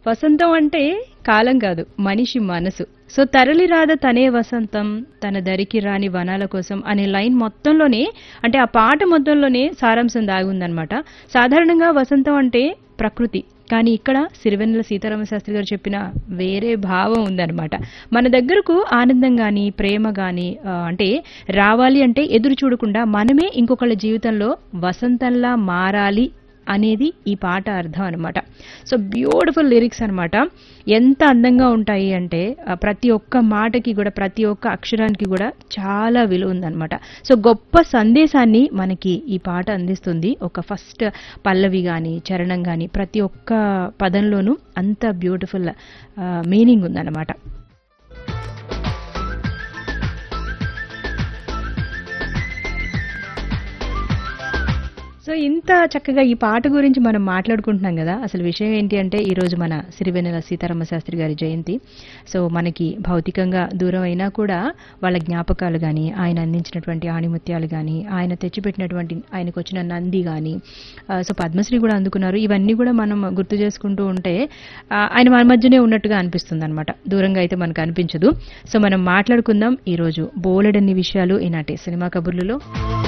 వసంతం అంటే కాలం కాదు మనిషి మనసు సో తరలి రాద తనే వసంతం తన దరికి రాని వనాల కోసం అనే లైన్ మొత్తంలోనే అంటే ఆ పాట మొత్తంలోనే సారాంశం దాగి ఉందన్నమాట సాధారణంగా వసంతం అంటే ప్రకృతి కానీ ఇక్కడ సిరివెన్నెల సీతారామ శాస్త్రి గారు చెప్పిన వేరే భావం ఉందన్నమాట మన దగ్గరకు ఆనందం కానీ ప్రేమ కానీ అంటే రావాలి అంటే ఎదురు చూడకుండా మనమే ఇంకొకళ్ళ జీవితంలో వసంతంలా మారాలి అనేది ఈ పాట అర్థం అనమాట సో బ్యూటిఫుల్ లిరిక్స్ అనమాట ఎంత అందంగా ఉంటాయి అంటే ఆ, ప్రతి ఒక్క మాటకి కూడా ప్రతి ఒక్క అక్షరానికి కూడా చాలా విలువ ఉందన్నమాట సో గొప్ప సందేశాన్ని మనకి ఈ పాట అందిస్తుంది ఒక ఫస్ట్ పల్లవి కానీ చరణం కానీ ప్రతి ఒక్క పదంలోనూ అంత బ్యూటిఫుల్ మీనింగ్ ఉందన్నమాట సో ఇంత చక్కగా ఈ పాట గురించి మనం మాట్లాడుకుంటున్నాం కదా అసలు విషయం ఏంటి అంటే ఈ రోజు మన సిరివెన్నెల సీతారామ శాస్త్రి గారి జయంతి సో మనకి భౌతికంగా దూరం అయినా కూడా వాళ్ళ జ్ఞాపకాలు కానీ ఆయన అందించినటువంటి ఆణిముత్యాలు కానీ ఆయన తెచ్చిపెట్టినటువంటి ఆయనకు వచ్చిన నంది కానీ సో పద్మశ్రీ కూడా అందుకున్నారు ఇవన్నీ కూడా మనం గుర్తు చేసుకుంటూ ఉంటే ఆ, ఆయన మన మధ్యనే ఉన్నట్టుగా అనిపిస్తుంది అనమాట దూరంగా అయితే మనకు అనిపించదు సో మనం మాట్లాడుకుందాం ఈరోజు బోలెడన్ని విషయాలు ఈనాటి సినిమా కబుర్లలో